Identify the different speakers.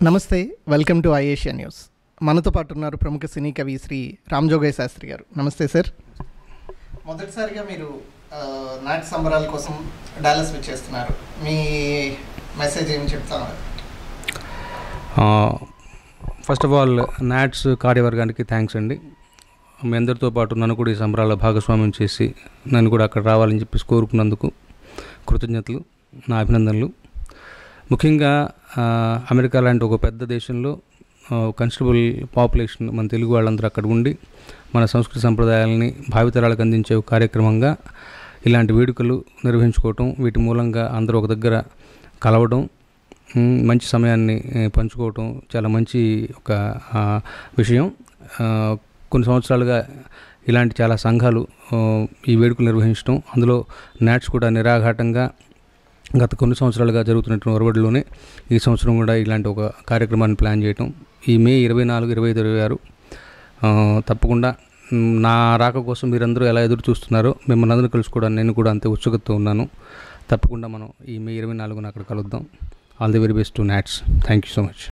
Speaker 1: నమస్తే welcome to ఐఏషియా news మనతో పాటు ఉన్నారు ప్రముఖ సినీ కవి శ్రీ రామ్జోగయ్య శాస్త్రి గారు నమస్తే సార్ మొదటిసారిగా మీరు ఆ, నాటి సంబరాల కోసం డాలస్ వచ్చేస్తున్నారు మీ మెసేజ్ ఏం చెప్తాను
Speaker 2: ఫస్ట్ ఆఫ్ ఆల్ నాట్స్ కార్యవర్గానికి థ్యాంక్స్ అండి మీ అందరితో పాటు నన్ను కూడా ఈ సంబరాల భాగస్వామ్యం చేసి నన్ను కూడా అక్కడ రావాలని చెప్పేసి కోరుకున్నందుకు కృతజ్ఞతలు నా అభినందనలు ముఖ్యంగా ఆ, అమెరికా లాంటి ఒక పెద్ద దేశంలో కన్స్టబుల్ పాపులేషన్ మన తెలుగు వాళ్ళందరూ అక్కడ ఉండి మన సంస్కృతి సంప్రదాయాలని భావితరాలకు అందించే ఒక కార్యక్రమంగా ఇలాంటి వేడుకలు నిర్వహించుకోవటం వీటి మూలంగా అందరూ ఒక దగ్గర కలవడం మ్, మంచి సమయాన్ని ఏ, పంచుకోవటం చాలా మంచి ఒక ఆ, విషయం ఆ, కొన్ని సంవత్సరాలుగా ఇలాంటి చాలా సంఘాలు ఆ, ఈ వేడుకలు నిర్వహించడం అందులో నాట్స్ కూడా నిరాఘాటంగా గత కొన్ని సంవత్సరాలుగా జరుగుతున్నటువంటి ఒరవడిలోనే ఈ సంవత్సరం కూడా ఇలాంటి ఒక కార్యక్రమాన్ని ప్లాన్ చేయటం ఈ మే ఇరవై నాలుగు ఇరవై ఐదు ఇరవై ఆరు ఆ, తప్పకుండా మ్, నా రాక కోసం మీరందరూ ఎలా ఎదురు చూస్తున్నారో మిమ్మల్ని అందరూ కలుసుకోవడానికి నేను కూడా అంతే ఉత్సుకతతో ఉన్నాను తప్పకుండా మనం ఈ మే ఇరవై నాలుగున అక్కడ కలుద్దాం all the very best to NATS thank you so much